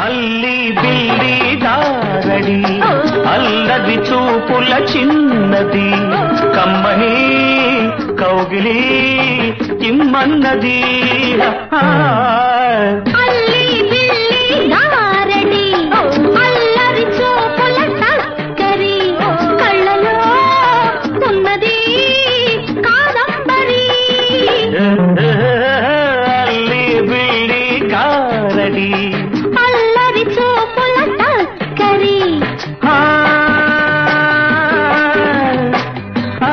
అల్లి బిల్లి దారడి అల్లది చూపుల చిన్నది కమ్మని కౌగిలి ఇమ్మన్నది అల్లి బిల్లి గారడి అల్లరి చూపుల తస్కరి కళ్ళలో ఉన్నది కాదంబరి అల్లి బిల్లి గారడి అల్లరి చూపుల తస్కరి ఆ, ఆ,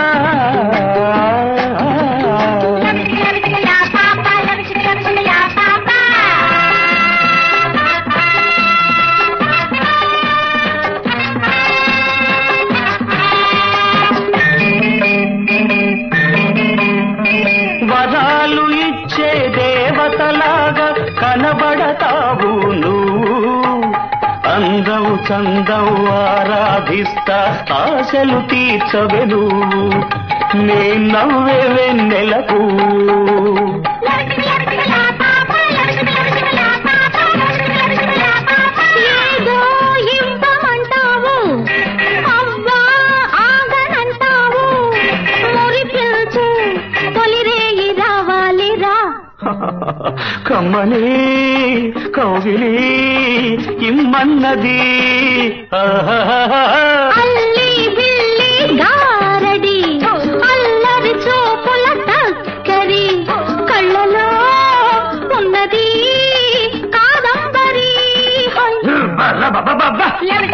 వరాలు ఇచ్చే దేవతలాగా కనబడతావు నువ్వు అందవు చందవు ఆరాధిస్తా ఆశలు తీర్చవే నువ్వు నే నవ్వే వెన్నెలకు ఏదో ఇవ్వమంటావు అవ్వా ఆగనంటావు మురిపిల్చు తొలిరేయి రావాలిరా కమ్మని కౌగిలి ఇమ్మన్నది ఆహాహాహా. అల్లి బిల్లి గారడి అల్లరి చూపుల తస్కరి కళ్ళలో ఉన్నది కాదంబరి బర్రబబబబ.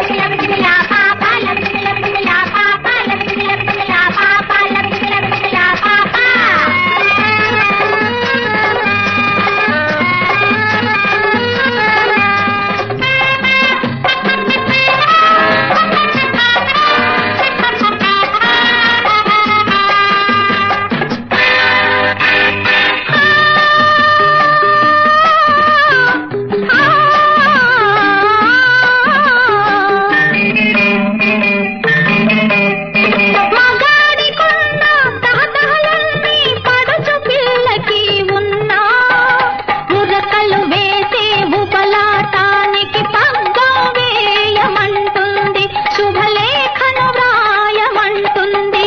మగాడికున్న తహతహలన్నీ పడుచు పిల్లకి ఉన్నా మురకలు వేసే ఉబలాటానికి పగ్గం వేయమంటుంది శుభలేఖను వ్రాయమంటుంది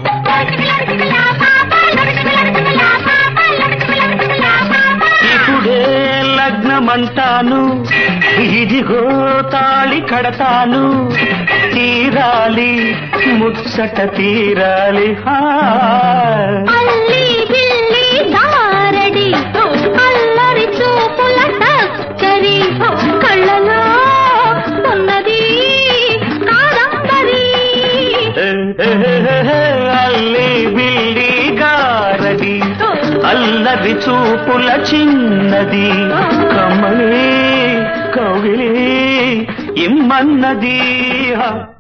ఇప్పుడే లగ్నమంటాను ఇదిగో తాళి కడతాను తీరాలి ముచ్చట తీరాలి హా. అల్లి బిల్లి దారడి అల్లరి చూపుల తస్కరి కళ్ళలో ఉన్నది కాదంబరి అల్లి బిల్లి గారడి అల్లరి చూపుల చిన్నది కమ్మలి కౌగిలి ఇమ్మన్నది హా.